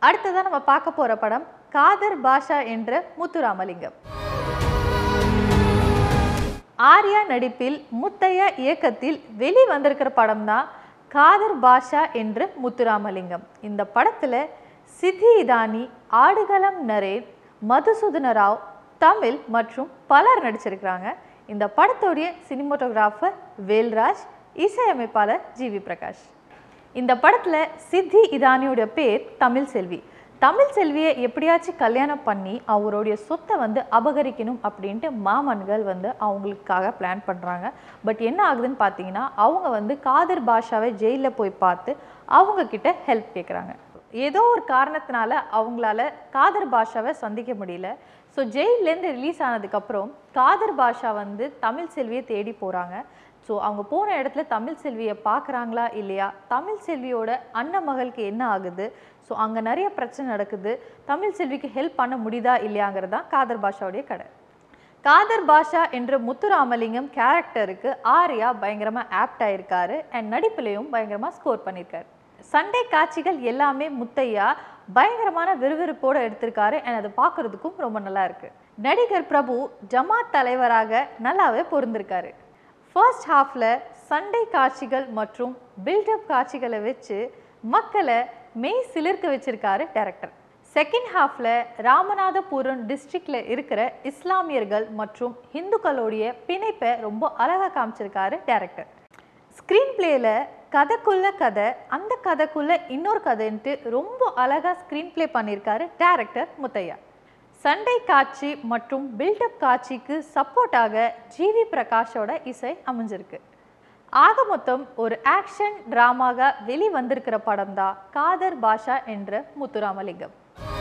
அடுத்ததான் நம்ம பார்க்க போற படம் காதர் பாஷா என்ற முத்துராமலிங்கம் ஆர்யா நடிப்பில் முத்தையா இயக்கத்தில் வெளி வந்திருக்கிற படம் தான் காதர் பாஷா என்ற முத்துராமலிங்கம் இந்த படத்துல சித்தி இதானி ஆடுகளம் நரேன் மதுசூதன ராவ் தமிழ் மற்றும் பலர் நடிச்சிருக்கிறாங்க இந்த படத்தோடைய சினிமோட்டோகிராஃபர் வேல்ராஜ் இசையமைப்பாளர் ஜிவி பிரகாஷ் இந்த படத்துல சித்தி இதானியோட பேர் தமிழ் செல்வி தமிழ் செல்வியை எப்படியாச்சும் கல்யாணம் பண்ணி அவருடைய சொத்தை வந்து அபகரிக்கணும் அப்படின்ட்டு மாமன்கள் வந்து அவங்களுக்காக பிளான் பண்ணுறாங்க பட் என்ன ஆகுதுன்னு பார்த்தீங்கன்னா அவங்க வந்து காதர் பாஷாவை ஜெயிலில் போய் பார்த்து அவங்க கிட்ட ஹெல்ப் கேட்குறாங்க ஏதோ ஒரு காரணத்தினால அவங்களால காதர் பாஷாவை சந்திக்க முடியல ஸோ ஜெயிலேருந்து ரிலீஸ் ஆனதுக்கப்புறம் காதர் பாஷா வந்து தமிழ் செல்வியை தேடி போகிறாங்க ஸோ அவங்க போன இடத்துல தமிழ் செல்வியை பார்க்குறாங்களா இல்லையா தமிழ் செல்வியோட அண்ணன் மகளுக்கு என்ன ஆகுது ஸோ அங்கே நிறைய பிரச்சனை நடக்குது தமிழ் செல்விக்கு ஹெல்ப் பண்ண முடியுதா இல்லையாங்கிறது தான் காதர் பாஷாவுடைய கதை காதர் பாஷா என்ற முத்துராமலிங்கம் கேரக்டருக்கு ஆர்யா பயங்கரமாக ஆப்ட் ஆயிருக்காரு அண்ட் நடிப்புலையும் பயங்கரமாக ஸ்கோர் பண்ணியிருக்காரு சண்டே காட்சிகள் எல்லாமே முத்தையா பயங்கரமான விறுவிறுப்போட எடுத்திருக்காரு அண்ட் அதை பார்க்கறதுக்கும் ரொம்ப நல்லா இருக்கு நடிகர் பிரபு ஜமாத் தலைவராக நல்லாவே பொருந்திருக்காரு ஃபர்ஸ்ட் ஹாஃப்ல சண்டை காட்சிகள் மற்றும் பில்டப் காட்சிகளை வச்சு மக்களை மெய் சிலிர்க்க வச்சிருக்காரு டைரக்டர் செகண்ட் ஹாஃப்ல ராமநாதபுரம் டிஸ்ட்ரிக்ட்ல இருக்கிற இஸ்லாமியர்கள் மற்றும் இந்துக்களுடைய பிணைப்பை ரொம்ப அழகா காமிச்சிருக்காரு டைரக்டர் ஸ்க்ரீன் பிளேல கதைக்குள்ள கதை அந்த கதைக்குள்ள இன்னொரு கதைன்ட்டு ரொம்ப அழகா ஸ்க்ரீன் ப்ளே பண்ணியிருக்காரு டைரக்டர் முத்தையா சண்டை காட்சி மற்றும் பில்டப் காட்சிக்கு சப்போர்ட்டாக ஜிவி பிரகாஷோட இசை அமைஞ்சிருக்கு ஆக மொத்தம் ஒரு ஆக்ஷன் டிராமாக வெளி வந்திருக்கிற படம் தான் காதர் பாஷா என்ற முத்துராமலிங்கம்